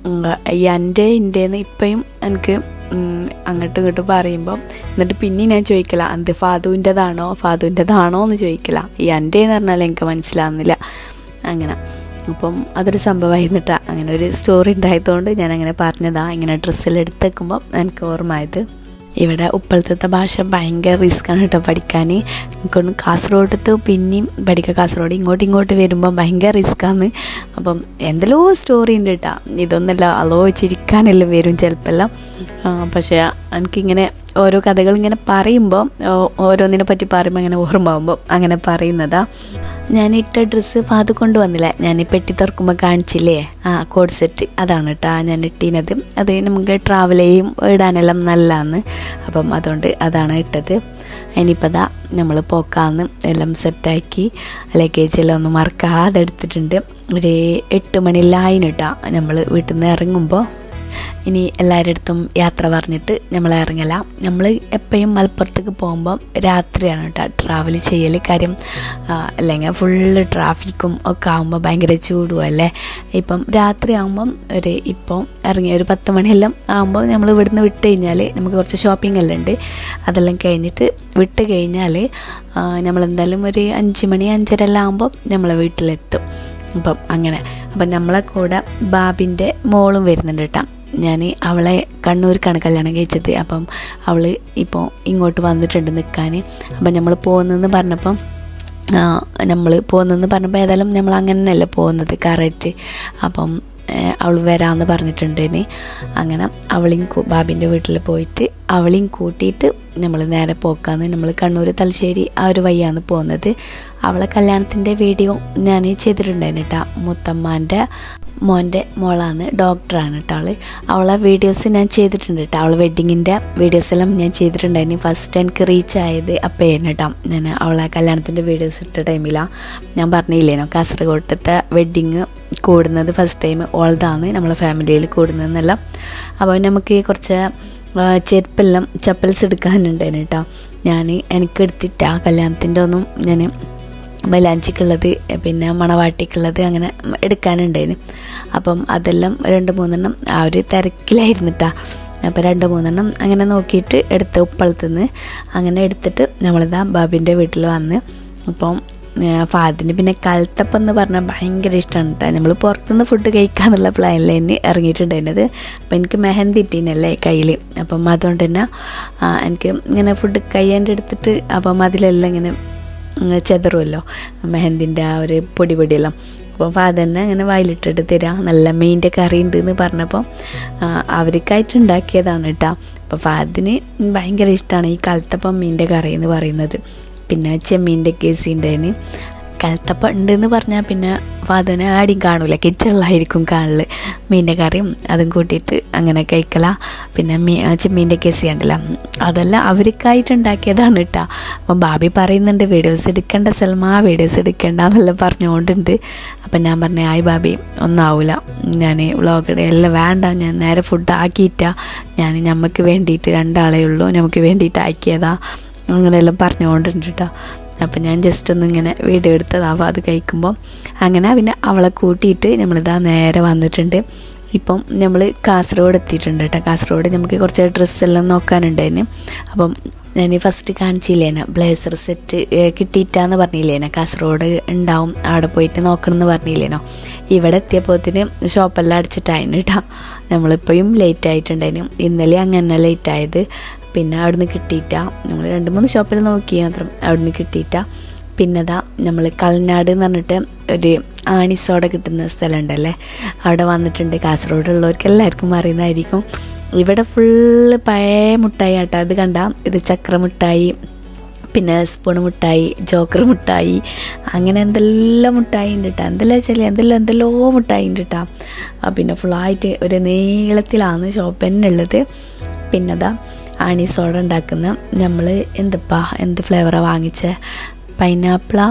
A: ഈ എൻ്റെ ഇൻ്റെന്ന് ഇപ്പോഴും എനിക്ക് അങ്ങോട്ടും ഇങ്ങോട്ടും പറയുമ്പം എന്നിട്ട് പിന്നെ ഞാൻ ചോദിക്കല എന്ത് ഫാദുവിൻ്റെതാണോ ഫാദുവിൻ്റെതാണോ എന്ന് ചോദിക്കല ഈ എൻ്റെ എന്ന് പറഞ്ഞാൽ എനിക്ക് മനസ്സിലാവുന്നില്ല അങ്ങനെ അപ്പം അതൊരു സംഭവമായിരുന്നിട്ടാ അങ്ങനെ ഒരു സ്റ്റോറി ഉണ്ടായതുകൊണ്ട് ഞാൻ അങ്ങനെ പറഞ്ഞതാ ഇങ്ങനെ ഡ്രസ്സെല്ലാം എടുത്തേക്കുമ്പം എനിക്ക് ഓർമ്മയായത് ഇവിടെ ഉപ്പളത്തെ ഭാഷ ഭയങ്കര റിസ്ക്കാണ് കേട്ടോ പഠിക്കാൻ എനിക്കൊന്ന് കാസർഗോഡത്ത് പിന്നെയും പഠിക്കുക കാസർഗോഡ് ഇങ്ങോട്ട് ഇങ്ങോട്ട് വരുമ്പോൾ ഭയങ്കര റിസ്ക്കാണ് അപ്പം എന്തെല്ലോ സ്റ്റോറി ഉണ്ട് കേട്ടോ ഇതൊന്നല്ല അലോ ചിരിക്കാനെല്ലാം വരും ചിലപ്പോഴെല്ലാം പക്ഷേ എനിക്കിങ്ങനെ ഓരോ കഥകൾ ഇങ്ങനെ പറയുമ്പോൾ ഓരോന്നിനെ പറ്റി പറയുമ്പോൾ അങ്ങനെ ഓർമ്മ ആകുമ്പോൾ അങ്ങനെ പറയുന്നതാ ഞാൻ ഇട്ട ഡ്രസ്സ് ഫാദ് കൊണ്ടുവന്നില്ല ഞാൻ ഈ പെട്ടി തുറക്കുമ്പോൾ കാണിച്ചില്ലേ ആ കോഡ് സെറ്റ് അതാണ് കേട്ടോ ഞാൻ ഇട്ടിനത് അത് നമുക്ക് ട്രാവൽ ചെയ്യും ഇടാനെല്ലാം നല്ലതാണ് അപ്പം അതുകൊണ്ട് അതാണ് ഇട്ടത് ഇനിയിപ്പോൾ ദാ നമ്മൾ പോക്കാന്ന് എല്ലാം സെറ്റാക്കി ലഗേജ് എല്ലാം ഒന്ന് മറക്കാതെ എടുത്തിട്ടുണ്ട് ഒരു എട്ട് മണിയിലായിന് കേട്ടോ നമ്മൾ വീട്ടിൽ നിന്ന് ഇറങ്ങുമ്പോൾ ഇനി എല്ലാവരുടെ അടുത്തും യാത്ര പറഞ്ഞിട്ട് നമ്മൾ ഇറങ്ങല നമ്മൾ എപ്പോഴും മലപ്പുറത്തേക്ക് പോകുമ്പം രാത്രിയാണ് കേട്ടോ ട്രാവൽ ചെയ്യൽ കാര്യം അല്ലെങ്കിൽ ഫുള്ള് ട്രാഫിക്കും ഒക്കെ ആകുമ്പോൾ ഭയങ്കര ചൂടും അല്ലേ ഇപ്പം രാത്രി ആകുമ്പം ഒരു ഇപ്പം ഇറങ്ങി ഒരു പത്ത് മണിയെല്ലാം ആകുമ്പോൾ നമ്മൾ ഇവിടുന്ന് വിട്ട് കഴിഞ്ഞാൽ നമുക്ക് കുറച്ച് ഷോപ്പിംഗ് എല്ലാം ഉണ്ട് അതെല്ലാം കഴിഞ്ഞിട്ട് വിട്ട് കഴിഞ്ഞാൽ നമ്മളെന്തായാലും ഒരു അഞ്ച് മണി അഞ്ചര എല്ലാം ആകുമ്പോൾ നമ്മളെ വീട്ടിലെത്തും അപ്പം അങ്ങനെ അപ്പം നമ്മളെ കൂടെ ബാബിൻ്റെ മോളും വരുന്നുണ്ട് കേട്ടോ ഞാൻ അവളെ കണ്ണൂർക്കാണ് കല്യാണം കഴിച്ചത് അപ്പം അവൾ ഇപ്പോൾ ഇങ്ങോട്ട് വന്നിട്ടുണ്ട് നിൽക്കാൻ അപ്പം നമ്മൾ പോകുന്നതെന്ന് പറഞ്ഞപ്പം നമ്മൾ പോകുന്നതെന്ന് പറഞ്ഞപ്പോൾ ഏതായാലും നമ്മൾ അങ്ങനെ തന്നെയല്ലേ പോകുന്നത് കറക്റ്റ് അപ്പം അവൾ വരാമെന്ന് പറഞ്ഞിട്ടുണ്ടേന് അങ്ങനെ അവളെയും ബാബിൻ്റെ വീട്ടിൽ പോയിട്ട് അവളെയും കൂട്ടിയിട്ട് നമ്മൾ നേരെ പോക്കാന്ന് നമ്മൾ കണ്ണൂർ തലശ്ശേരി ആ ഒരു വഴിയാണ് പോകുന്നത് അവളെ കല്യാണത്തിൻ്റെ വീഡിയോ ഞാൻ ചെയ്തിട്ടുണ്ടായിരുന്നു കേട്ടോ മുത്തമ്മാൻ്റെ മോൻ്റെ മോളാണ് ഡോക്ടറാണ് കേട്ടോ അവൾ അവളെ വീഡിയോസ് ഞാൻ ചെയ്തിട്ടുണ്ട് കേട്ടോ അവൾ വെഡ്ഡിങ്ങിൻ്റെ വീഡിയോസ് എല്ലാം ഞാൻ ചെയ്തിട്ടുണ്ടായിരുന്നു ഫസ്റ്റ് എനിക്ക് റീച്ച് ആയത് അപ്പയായിരുന്നു കേട്ടോ ഞാൻ അവളെ കല്യാണത്തിൻ്റെ വീഡിയോസ് ഇട്ട ടൈമിലാണ് ഞാൻ പറഞ്ഞില്ലേനോ കാസർഗോഡത്തെ വെഡ്ഡിങ് കൂടുന്നത് ഫസ്റ്റ് ടൈം ഓൾതാണ് നമ്മളെ ഫാമിലിയിൽ കൂടുന്നതെന്നെല്ലാം അപ്പോൾ നമുക്ക് കുറച്ച് ചെരുപ്പെല്ലാം ചപ്പൽസ് എടുക്കാനുണ്ടായിരുന്നു കേട്ടോ ഞാൻ എനിക്ക് എടുത്തിട്ടാ കല്യാണത്തിൻ്റെ ഒന്നും ഞാൻ മൈലാഞ്ചിക്കുള്ളത് പിന്നെ മണവാട്ടിക്കുള്ളത് അങ്ങനെ എടുക്കാനുണ്ടായിരുന്നു അപ്പം അതെല്ലാം രണ്ട് മൂന്നെണ്ണം ആ ഒരു തിരക്കിലായിരുന്നിട്ടാ അപ്പോൾ രണ്ട് മൂന്നെണ്ണം അങ്ങനെ നോക്കിയിട്ട് എടുത്ത് ഉപ്പളത്തുനിന്ന് അങ്ങനെ എടുത്തിട്ട് നമ്മളിതാ ബാബിൻ്റെ വീട്ടിൽ വന്ന് അപ്പം ഫാദിന് പിന്നെ കൽത്തപ്പം എന്ന് പറഞ്ഞാൽ ഭയങ്കര ഇഷ്ടമാണ് കേട്ടോ നമ്മൾ പുറത്തുനിന്ന് ഫുഡ് കഴിക്കാന്നുള്ള പ്ലാനിൽ തന്നെ ഇറങ്ങിയിട്ടുണ്ടായിരുന്നത് അപ്പം എനിക്ക് മെഹന്തി ഇട്ടീനല്ലേ കയ്യിൽ അപ്പം അതുകൊണ്ട് തന്നെ എനിക്ക് ഇങ്ങനെ ഫുഡ് കയ്യാണ്ട് എടുത്തിട്ട് അപ്പം അതിലെല്ലാം ഇങ്ങനെ ചെതറുമല്ലോ മെഹന്തിൻ്റെ ആ ഒരു പൊടി പൊടിയെല്ലാം അപ്പോൾ ഫാദറിനെ അങ്ങനെ വായിലിട്ടിട്ട് തരാം നല്ല മീൻ്റെ കറി ഉണ്ട് എന്ന് പറഞ്ഞപ്പോൾ അവർക്കായിട്ട് ഉണ്ടാക്കിയതാണ് കേട്ടോ അപ്പോൾ ഫാദിന് ഭയങ്കര ഇഷ്ടമാണ് ഈ കലത്തപ്പം മീൻ്റെ കറി എന്ന് പറയുന്നത് പിന്നെ ചെമ്മീൻ്റെ കേസി ഉണ്ടായിന് കലത്തപ്പം ഉണ്ടെന്ന് പറഞ്ഞാൽ പിന്നെ ഫാദറിനെ ആടിയും കാണൂല കിച്ചണിലായിരിക്കും കാണല് മീൻ്റെ കറിയും അതും കൂട്ടിയിട്ട് അങ്ങനെ കഴിക്കല പിന്നെ മീ ചെമ്മീൻ്റെ കേസി ഉണ്ടല്ലോ അതെല്ലാം അവർക്കായിട്ട് ഉണ്ടാക്കിയതാണ് കേട്ടോ അപ്പം ബാബി പറയുന്നുണ്ട് വീഡിയോസ് എടുക്കേണ്ട സൽമ വീഡിയോസ് എടുക്കേണ്ട എന്നെല്ലാം പറഞ്ഞുകൊണ്ടുണ്ട് അപ്പം ഞാൻ പറഞ്ഞു ആയി ബാബി ഒന്നാവൂല ഞാൻ വ്ളോഗ് എല്ലാം വേണ്ട ഞാൻ നേരെ ഫുഡ് ആക്കിയിട്ടാ ഞാൻ ഞമ്മക്ക് വേണ്ടിയിട്ട് രണ്ടാളേ ഉള്ളൂ നമുക്ക് വേണ്ടിയിട്ട് ആക്കിയതാ അങ്ങനെയെല്ലാം പറഞ്ഞുകൊണ്ടുണ്ട് കേട്ടോ അപ്പം ഞാൻ ജസ്റ്റ് ഒന്ന് ഇങ്ങനെ വീഡിയോ എടുത്തതാവും അത് കഴിക്കുമ്പോൾ അങ്ങനെ പിന്നെ അവളെ കൂട്ടിയിട്ട് നമ്മളിതാ നേരെ വന്നിട്ടുണ്ട് ഇപ്പം നമ്മൾ കാസർഗോഡ് എത്തിയിട്ടുണ്ട് കേട്ടോ കാസർഗോഡ് നമുക്ക് കുറച്ച് ഡ്രസ്സെല്ലാം നോക്കാനുണ്ടായിരുന്നു അപ്പം ഞാൻ ഫസ്റ്റ് കാണിച്ചില്ലേന ബ്ലേസർ സെറ്റ് കിട്ടിയിട്ടാന്ന് പറഞ്ഞില്ലേന കാസർഗോഡ് ഉണ്ടാവും അവിടെ പോയിട്ട് നോക്കണമെന്ന് പറഞ്ഞില്ലേനോ ഇവിടെ എത്തിയപ്പോത്തിന് ഷോപ്പെല്ലാം അടിച്ചിട്ടായിരുന്നു കേട്ടോ നമ്മളിപ്പോഴും ലേറ്റ് ആയിട്ടുണ്ടായിരുന്നു ഇന്നലെ അങ്ങനെ ലേറ്റ് ആയത് പിന്നെ അവിടുന്ന് കിട്ടിയിട്ട നമ്മൾ രണ്ട് മൂന്ന് ഷോപ്പിൽ നോക്കി മാത്രം അവിടുന്ന് കിട്ടിയിട്ട പിന്നെ അതാ നമ്മൾ കളനാട് എന്ന് പറഞ്ഞിട്ട് ഒരു ആണിസോട കിട്ടുന്ന സ്ഥലമുണ്ടല്ലേ അവിടെ വന്നിട്ടുണ്ട് കാസർഗോഡുള്ളവർക്ക് എല്ലാവർക്കും അറിയുന്നതായിരിക്കും ഇവിടെ ഫുള്ള് പഴയ മുട്ടായി ആട്ടോ അത് കണ്ട ഇത് ചക്രമുട്ടായി പിന്നെ സ്പൂൺ മുട്ടായി ജോക്കർ മുട്ടായി അങ്ങനെ എന്തെല്ലാം മുട്ടായി ഉണ്ട് കേട്ടോ എന്തെല്ലാം വെച്ചാൽ എന്തെല്ലാം എന്തെല്ലോ മുട്ടായി ഉണ്ട് കേട്ടോ ആ, പിന്നെ ഫുള്ളായിട്ട് ഒരു നീളത്തിലാണ് ഷോപ്പ് തന്നെ ഉള്ളത് പിന്നെ അതാ ആണി സോഡ ഉണ്ടാക്കുന്ന നമ്മൾ എന്തപ്പാ എന്ത് ഫ്ലേവറാണ് വാങ്ങിച്ച പൈനാപ്പിള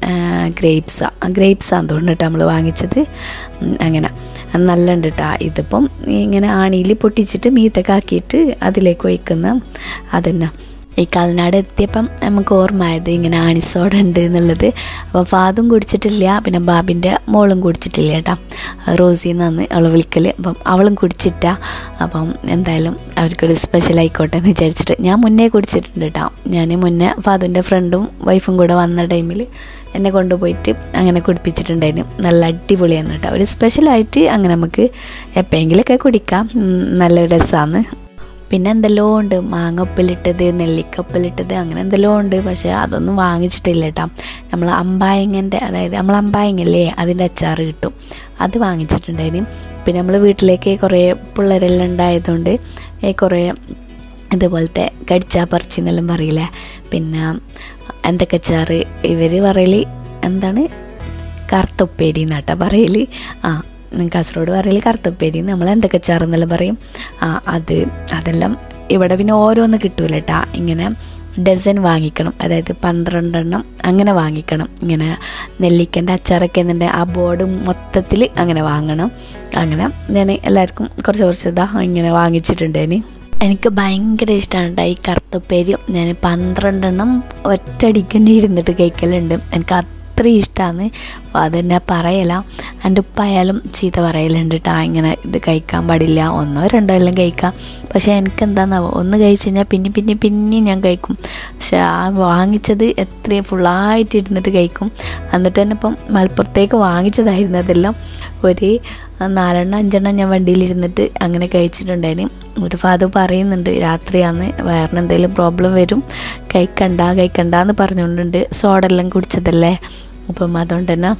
A: ഗ്രേപ്സാ ഗ്രേപ്സാന്ന് തോന്നുന്നു കേട്ടോ നമ്മൾ വാങ്ങിച്ചത് ഉം, അങ്ങനെ അത് നല്ല ഉണ്ട് കേട്ടോ ഇതിപ്പം ഇങ്ങനെ ആണിയിൽ പൊട്ടിച്ചിട്ട് മീത്തൊക്കെ ആക്കിയിട്ട് അതിലേക്ക് ഒഴിക്കുന്ന അതന്നെ ഈ കളനാട് എത്തിയപ്പം നമുക്ക് ഓർമ്മയായത് ഇങ്ങനെ ആണിസോഡ ഉണ്ട് എന്നുള്ളത് അപ്പോൾ ഫാദും കുടിച്ചിട്ടില്ല പിന്നെ ബാബിൻ്റെ മോളും കുടിച്ചിട്ടില്ല കേട്ടോ റോസി എന്നാണ് അവൾ വിളിക്കൽ അപ്പം അവളും കുടിച്ചിട്ട അപ്പം എന്തായാലും അവർക്കൊരു സ്പെഷ്യൽ ആയിക്കോട്ടെ എന്ന് വിചാരിച്ചിട്ട് ഞാൻ മുന്നേ കുടിച്ചിട്ടുണ്ട് കേട്ടോ ഞാൻ മുന്നേ ഫാദുൻ്റെ ഫ്രണ്ടും വൈഫും കൂടെ വന്ന ടൈമിൽ എന്നെ കൊണ്ടുപോയിട്ട് അങ്ങനെ കുടിപ്പിച്ചിട്ടുണ്ടായിരുന്നു നല്ല അടിപൊളിയാണ് കേട്ടോ ഒരു സ്പെഷ്യലായിട്ട് അങ്ങനെ നമുക്ക് എപ്പോഴെങ്കിലൊക്കെ കുടിക്കാം ഉം, നല്ല രസമാണ് പിന്നെ എന്തെല്ലോ ഉണ്ട് മാങ്ങ ഉപ്പിലിട്ടത് നെല്ലിക്ക ഉപ്പിലിട്ടത് അങ്ങനെ എന്തെല്ലോ ഉണ്ട് പക്ഷേ അതൊന്നും വാങ്ങിച്ചിട്ടില്ല കേട്ടോ നമ്മൾ അമ്പായങ്ങൻ്റെ അതായത് നമ്മൾ അമ്പായങ്ങല്ലേ അതിൻ്റെ അച്ചാർ കിട്ടും അത് വാങ്ങിച്ചിട്ടുണ്ടായിരുന്നു പിന്നെ നമ്മൾ വീട്ടിലേക്ക് കുറേ പിള്ളേരെല്ലാം ഉണ്ടായതുകൊണ്ട് ഏ, കുറേ ഇതുപോലത്തെ കടിച്ചാ പറിച്ചി എന്നെല്ലാം പറയില്ലേ പിന്നെ എന്തൊക്കെ അച്ചാറ് ഇവർ പറയൽ എന്താണ് കറുത്തുപ്പേരി എന്നാട്ടാ പറയൽ ആ കാസർഗോഡ് പറയൽ കറുത്തുപ്പേരി നമ്മൾ എന്തൊക്കെ അച്ചാറെന്നെല്ലാം പറയും ആ അത് അതെല്ലാം ഇവിടെ പിന്നെ ഓരോന്ന് കിട്ടൂല കേട്ടാ ഇങ്ങനെ ഡസൻ വാങ്ങിക്കണം അതായത് പന്ത്രണ്ടെണ്ണം അങ്ങനെ വാങ്ങിക്കണം ഇങ്ങനെ നെല്ലിക്കൻ്റെ അച്ചാറൊക്കെ എന്നുണ്ട് ആ ബോർഡ് മൊത്തത്തിൽ അങ്ങനെ വാങ്ങണം അങ്ങനെ ഞാൻ എല്ലാവർക്കും കുറച്ച് കുറച്ച് ഇതാ ഇങ്ങനെ വാങ്ങിച്ചിട്ടുണ്ടേന് എനിക്ക് ഭയങ്കര ഇഷ്ടമാണ് കേട്ടോ ഈ കറുത്തപ്പേരി ഞാൻ പന്ത്രണ്ടെണ്ണം ഒറ്റയടിക്കന്നെ ഇരുന്നിട്ട് കഴിക്കലുണ്ട് എനിക്ക് അത്രയും ഇഷ്ടമാണ് അതെന്നെ പറയല എൻ്റെ ഉപ്പായാലും ചീത്ത പറയലുണ്ട് കേട്ടോ ഇങ്ങനെ ഇത് കഴിക്കാൻ പാടില്ല ഒന്നോ രണ്ടോ എല്ലാം കഴിക്കാം പക്ഷേ എനിക്ക് എന്താണെന്നാവോ ഒന്ന് കഴിച്ച് കഴിഞ്ഞാൽ പിന്നെ പിന്നെ പിന്നെയും ഞാൻ കഴിക്കും പക്ഷെ ആ വാങ്ങിച്ചത് എത്രയും ഫുള്ളായിട്ട് ഇരുന്നിട്ട് കഴിക്കും എന്നിട്ട് തന്നെ ഇപ്പം മലപ്പുറത്തേക്ക് വാങ്ങിച്ചതായിരുന്നു അതെല്ലാം ഒരു നാലെണ്ണം അഞ്ചെണ്ണം ഞാൻ വണ്ടിയിലിരുന്നിട്ട് അങ്ങനെ കഴിച്ചിട്ടുണ്ടായിരുന്നു ഒരു ഫാദർ പറയുന്നുണ്ട് രാത്രിയാന്ന് വയറിന് എന്തെങ്കിലും പ്രോബ്ലം വരും കഴിക്കണ്ട കഴിക്കണ്ട എന്ന് പറഞ്ഞുകൊണ്ടുണ്ട് സോഡ എല്ലാം കുടിച്ചതല്ലേ അപ്പം അതുകൊണ്ട് തന്നെ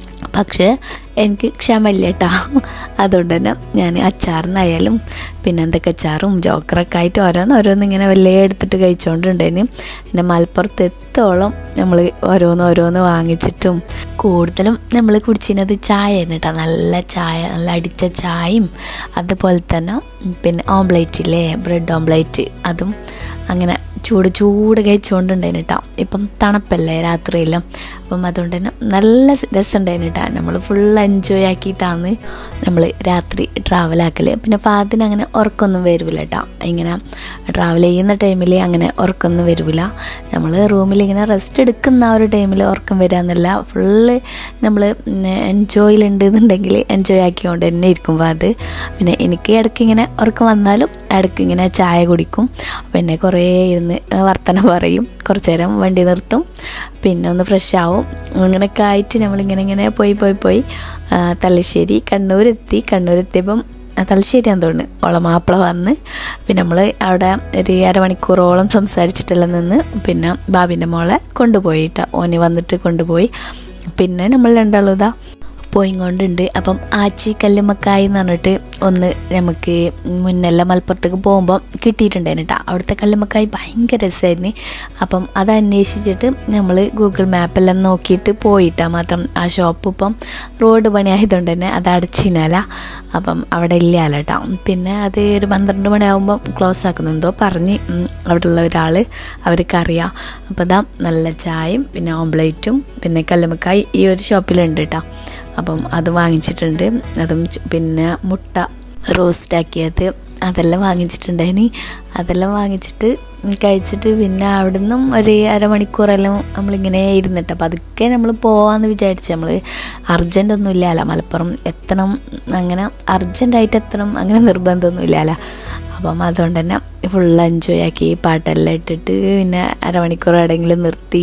A: പക്ഷേ എനിക്ക് ക്ഷമയില്ല കേട്ടോ അതുകൊണ്ട് തന്നെ ഞാൻ അച്ചാറിനായാലും പിന്നെ എന്തൊക്കെ അച്ചാറും ജോക്കറൊക്കെ ആയിട്ട് ഓരോന്ന് ഓരോന്ന് ഇങ്ങനെ വല്ലേ എടുത്തിട്ട് കഴിച്ചുകൊണ്ടുണ്ടായിരുന്നു പിന്നെ മലപ്പുറത്ത് എത്തോളം നമ്മൾ ഓരോന്ന് ഓരോന്ന് വാങ്ങിച്ചിട്ടും കൂടുതലും നമ്മൾ കുടിച്ചിരുന്നത് ചായ തന്നെ കേട്ടോ നല്ല ചായ നല്ല അടിച്ച ചായയും അതുപോലെ തന്നെ പിന്നെ ഓംപ്ലേറ്റ് ഇല്ലേ ബ്രെഡ് ഓംപ്ലേറ്റ് അതും അങ്ങനെ ചൂട് ചൂട് കഴിച്ചുകൊണ്ടുണ്ടായിരുന്നു കേട്ടോ ഇപ്പം തണുപ്പല്ലേ രാത്രിയെല്ലാം അപ്പം അതുകൊണ്ട് തന്നെ നല്ല രസമുണ്ടായിരുന്നു കേട്ടോ നമ്മൾ ഫുൾ എൻജോയ് ആക്കിയിട്ടാണ് നമ്മൾ രാത്രി ട്രാവൽ ആക്കൽ പിന്നെ ഫാദിന് അങ്ങനെ ഉറക്കമൊന്നും വരില്ല കേട്ടോ ഇങ്ങനെ ട്രാവൽ ചെയ്യുന്ന ടൈമിൽ അങ്ങനെ ഉറക്കമൊന്നും വരില്ല നമ്മൾ റൂമിൽ ഇങ്ങനെ റെസ്റ്റ് എടുക്കുന്ന ആ ഒരു ടൈമിൽ ഉറക്കം വരാമെന്നല്ല ഫുള്ള് നമ്മൾ എൻജോയിലുണ്ട് എന്നുണ്ടെങ്കിൽ എൻജോയ് ആക്കിക്കൊണ്ട് തന്നെ ഇരിക്കും ഫാദ് പിന്നെ എനിക്ക് ഇടയ്ക്ക് ഇങ്ങനെ ഉറക്കം വന്നാലും ഇടയ്ക്ക് ഇങ്ങനെ ചായ കുടിക്കും പിന്നെ കുറേ ഇരുന്ന് വർത്തനം പറയും കുറച്ച് നേരം വണ്ടി നിർത്തും പിന്നെ ഒന്ന് ഫ്രഷ് ആവും അങ്ങനെയൊക്കെ ആയിട്ട് നമ്മളിങ്ങനെ ഇങ്ങനെ പോയി പോയി പോയി ആ, തലശ്ശേരി കണ്ണൂരെത്തി കണ്ണൂരെത്തിയപ്പം ആ, തലശ്ശേരിയാന്ന് തോന്നുന്നു ഓളെ മാപ്പിള വന്ന് പിന്നെ നമ്മൾ അവിടെ ഒരു അരമണിക്കൂറോളം സംസാരിച്ചിട്ടെല്ലാം നിന്ന് പിന്നെ ബാബിൻ്റെ മോളെ കൊണ്ടുപോയിട്ട് ഓന് വന്നിട്ട് കൊണ്ടുപോയി പിന്നെ നമ്മൾ രണ്ടാളും ഇതാ പോയിക്കൊണ്ടുണ്ട് അപ്പം ആച്ചി കല്ലുമ്മക്കായി എന്ന് പറഞ്ഞിട്ട് ഒന്ന് നമുക്ക് മുന്നെല്ലാം മലപ്പുറത്തേക്ക് പോകുമ്പോൾ കിട്ടിയിട്ടുണ്ടായിരുന്നു കേട്ടോ അവിടുത്തെ കല്ലുമ്മക്കായി ഭയങ്കര രസമായിരുന്നു അപ്പം അത് അന്വേഷിച്ചിട്ട് നമ്മൾ ഗൂഗിൾ മാപ്പെല്ലാം നോക്കിയിട്ട് പോയിട്ടാ മാത്രം ആ ഷോപ്പ് ഇപ്പം റോഡ് പണി ആയതുകൊണ്ട് തന്നെ അത് അടച്ചിനല അപ്പം അവിടെ ഇല്ലല്ലോ കേട്ടോ പിന്നെ അത് ഒരു പന്ത്രണ്ട് മണിയാകുമ്പോൾ ക്ലോസ് ആക്കുന്നെന്തോ പറഞ്ഞ് ഉം, അവിടെയുള്ള ഒരാൾ അവർക്കറിയാം അപ്പോൾ ഇതാ നല്ല ചായയും പിന്നെ ഓംപ്ലേറ്റും പിന്നെ കല്ലുമ്മക്കായി ഈ ഒരു ഷോപ്പിലുണ്ട് കേട്ടോ അപ്പം അത് വാങ്ങിച്ചിട്ടുണ്ട് അതും ചു- പിന്നെ മുട്ട റോസ്റ്റാക്കിയത് അതെല്ലാം വാങ്ങിച്ചിട്ടുണ്ടായിനി അതെല്ലാം വാങ്ങിച്ചിട്ട് കഴിച്ചിട്ട് പിന്നെ അവിടെ നിന്നും ഒരു അരമണിക്കൂറെല്ലാം നമ്മളിങ്ങനെ ഇരുന്നിട്ട് അപ്പം അതൊക്കെ നമ്മൾ പോവാന്ന് വിചാരിച്ചു നമ്മൾ അർജൻ്റ് ഒന്നും ഇല്ലല്ലോ മലപ്പുറം എത്തണം അങ്ങനെ അർജൻറ്റായിട്ട് എത്തണം അങ്ങനെ നിർബന്ധമൊന്നും ഇല്ലല്ലോ അപ്പം അതുകൊണ്ട് തന്നെ ഫുൾ എൻജോയ് ആക്കി പാട്ടെല്ലാം ഇട്ടിട്ട് പിന്നെ അരമണിക്കൂർ എവിടെയെങ്കിലും നിർത്തി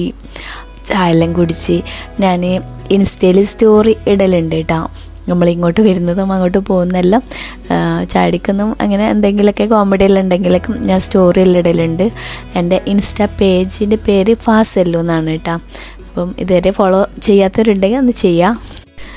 A: ചായ എല്ലാം കുടിച്ച് ഞാൻ ഇൻസ്റ്റയിൽ സ്റ്റോറി ഇടലുണ്ട് കേട്ടോ നമ്മളിങ്ങോട്ട് വരുന്നതും അങ്ങോട്ട് പോകുന്നതെല്ലാം ആ, ചാടിക്കുന്നതും അങ്ങനെ എന്തെങ്കിലുമൊക്കെ കോമഡി എല്ലാം ഉണ്ടെങ്കിലൊക്കെ ഞാൻ സ്റ്റോറിയിൽ ഇടലുണ്ട് എൻ്റെ ഇൻസ്റ്റാ പേജിൻ്റെ പേര് ഫാസെല്ലു എന്നാണ് കേട്ടോ അപ്പം ഇതുവരെ ഫോളോ ചെയ്യാത്തവരുണ്ടെങ്കിൽ ഒന്ന് ചെയ്യാം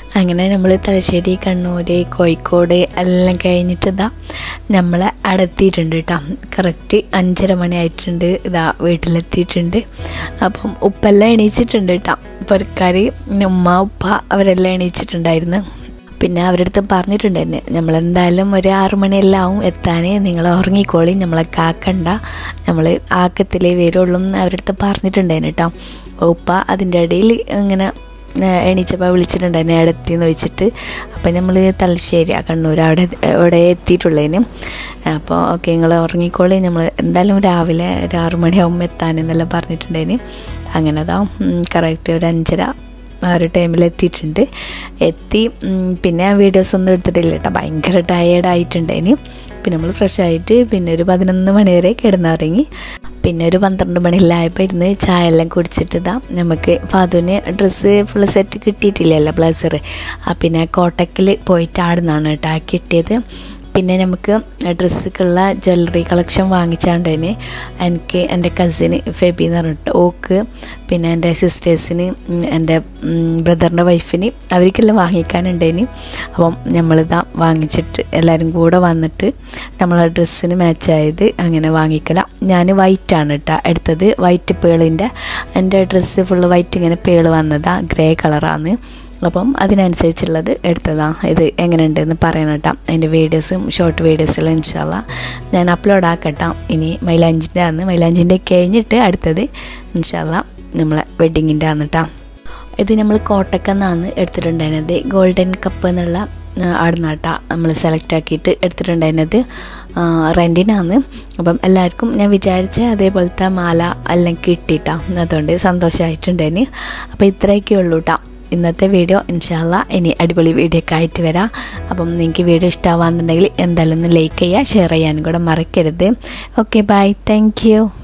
A: അങ്ങനെ നമ്മൾ തലശ്ശേരി കണ്ണൂർ കോഴിക്കോട് എല്ലാം കഴിഞ്ഞിട്ട് ഇതാ നമ്മൾ അടത്തിയിട്ടുണ്ട് കേട്ടോ കറക്റ്റ് അഞ്ചര മണി ആയിട്ടുണ്ട് ഇതാ വീട്ടിലെത്തിയിട്ടുണ്ട് അപ്പം ഉപ്പെല്ലാം എണീച്ചിട്ടുണ്ട് കേട്ടോ പൊരക്കാർ ഉമ്മ ഉപ്പ അവരെല്ലാം എണീച്ചിട്ടുണ്ടായിരുന്നു പിന്നെ അവരുടെ അടുത്ത് പറഞ്ഞിട്ടുണ്ട് തന്നെ നമ്മളെന്തായാലും ഒരു ആറു മണിയെല്ലാം ആവും എത്താൻ നിങ്ങൾ ഉറങ്ങിക്കോളി നമ്മളെ കാക്കണ്ട നമ്മൾ ആക്കത്തിലേ വരുള്ളൂ എന്ന് അവരുടെ അടുത്ത് പറഞ്ഞിട്ടുണ്ടായിരുന്നു കേട്ടോ ഉപ്പ അതിൻ്റെ ഇടയിൽ ഇങ്ങനെ എണീച്ചപ്പോൾ വിളിച്ചിട്ടുണ്ടായിരുന്നു എടത്തിന്ന് വെച്ചിട്ട് അപ്പം നമ്മൾ തലശ്ശേരി ആ കണ്ണൂർ അവിടെ അവിടെ എത്തിയിട്ടുള്ളതിന് അപ്പോൾ ഓക്കെ നിങ്ങൾ ഉറങ്ങിക്കോളി നമ്മൾ എന്തായാലും രാവിലെ ഒരു ആറു മണിയാവും എത്താനെന്നെല്ലാം പറഞ്ഞിട്ടുണ്ടായിന് അങ്ങനെ അതാ കറക്റ്റ് ഒരു അഞ്ചര ആ ഒരു ടൈമിൽ എത്തിയിട്ടുണ്ട് എത്തി പിന്നെ ആ വീഡിയോസ് ഒന്നും എടുത്തിട്ടില്ല കേട്ടോ ഭയങ്കര ടയേർഡായിട്ടുണ്ടായിന് പിന്നെ നമ്മൾ ഫ്രഷ് ആയിട്ട് പിന്നെ ഒരു പതിനൊന്ന് മണി വരെ കിടന്നിറങ്ങി പിന്നെ ഒരു പന്ത്രണ്ട് മണിയിലായപ്പോൾ ഇരുന്ന് ചായ എല്ലാം കുടിച്ചിട്ട് ഇതാ നമുക്ക് ഫാദുവിന് ഡ്രസ്സ് ഫുൾ സെറ്റ് കിട്ടിയിട്ടില്ലല്ലോ ബ്ലസർ ആ പിന്നെ കോട്ടക്കിൽ പോയിട്ട് ആടുന്നാണ് കേട്ടോ ആ കിട്ടിയത് പിന്നെ നമുക്ക് ഡ്രസ്സൊക്കെയുള്ള ജ്വല്ലറി കളക്ഷൻ വാങ്ങിച്ചാണ്ടതിന് എനിക്ക് എൻ്റെ കസിന് ഫെബി എന്ന് പറഞ്ഞിട്ട് ഓക്ക് പിന്നെ എൻ്റെ സിസ്റ്റേഴ്സിന് എൻ്റെ ബ്രദറിൻ്റെ വൈഫിന് അവർക്കെല്ലാം വാങ്ങിക്കാനുണ്ടേന് അപ്പം നമ്മളിതാ വാങ്ങിച്ചിട്ട് എല്ലാവരും കൂടെ വന്നിട്ട് നമ്മളെ ഡ്രസ്സിന് മാച്ചായത് അങ്ങനെ വാങ്ങിക്കല ഞാൻ വൈറ്റാണ് കേട്ടോ എടുത്തത് വൈറ്റ് പേളിൻ്റെ എൻ്റെ ഡ്രസ്സ് ഫുള്ള് വൈറ്റ് ഇങ്ങനെ പേള് വന്നതാണ് ഗ്രേ കളറാണ് അപ്പം അതിനനുസരിച്ചുള്ളത് എടുത്തതാണ് ഇത് എങ്ങനെയുണ്ടെന്ന് പറയണം കേട്ടോ അതിൻ്റെ വീഡിയോസും ഷോർട്ട് വീഡിയോസെല്ലാം ഇൻഷാല്ല ഞാൻ അപ്ലോഡ് ആക്കട്ടാം ഇനി മൈലാഞ്ചിൻ്റെ ആണ് മൈലാഞ്ചിൻ്റെ കഴിഞ്ഞിട്ട് അടുത്തത് ഇൻഷാല്ല നമ്മളെ വെഡ്ഡിങ്ങിൻ്റെ ആണ് കേട്ടോ ഇത് നമ്മൾ കോട്ടക്കെന്നാണ് എടുത്തിട്ടുണ്ടായിരുന്നത് ഗോൾഡൻ കപ്പ് എന്നുള്ള ആടുന്നാട്ട നമ്മൾ സെലക്ട് ആക്കിയിട്ട് എടുത്തിട്ടുണ്ടായിരുന്നത് റെൻറ്റിനാണ് അപ്പം എല്ലാവർക്കും ഞാൻ വിചാരിച്ച അതേപോലത്തെ മാല എല്ലാം കിട്ടിയിട്ടാണ് അതുകൊണ്ട് സന്തോഷമായിട്ടുണ്ടായിരുന്നു അപ്പോൾ ഇത്രയൊക്കെ ഉള്ളൂ കേട്ടോ ഇന്നത്തെ വീഡിയോ ഇൻഷാല്ല ഇനി അടിപൊളി വീഡിയോ ഒക്കെ ആയിട്ട് വരാം അപ്പം നിങ്ങൾക്ക് വീഡിയോ ഇഷ്ടമാവാന്നുണ്ടെങ്കിൽ എന്തായാലും ഒന്ന് ലൈക്ക് ചെയ്യുക ഷെയർ ചെയ്യാനും കൂടെ മറക്കരുത് ഓക്കെ ബൈ താങ്ക്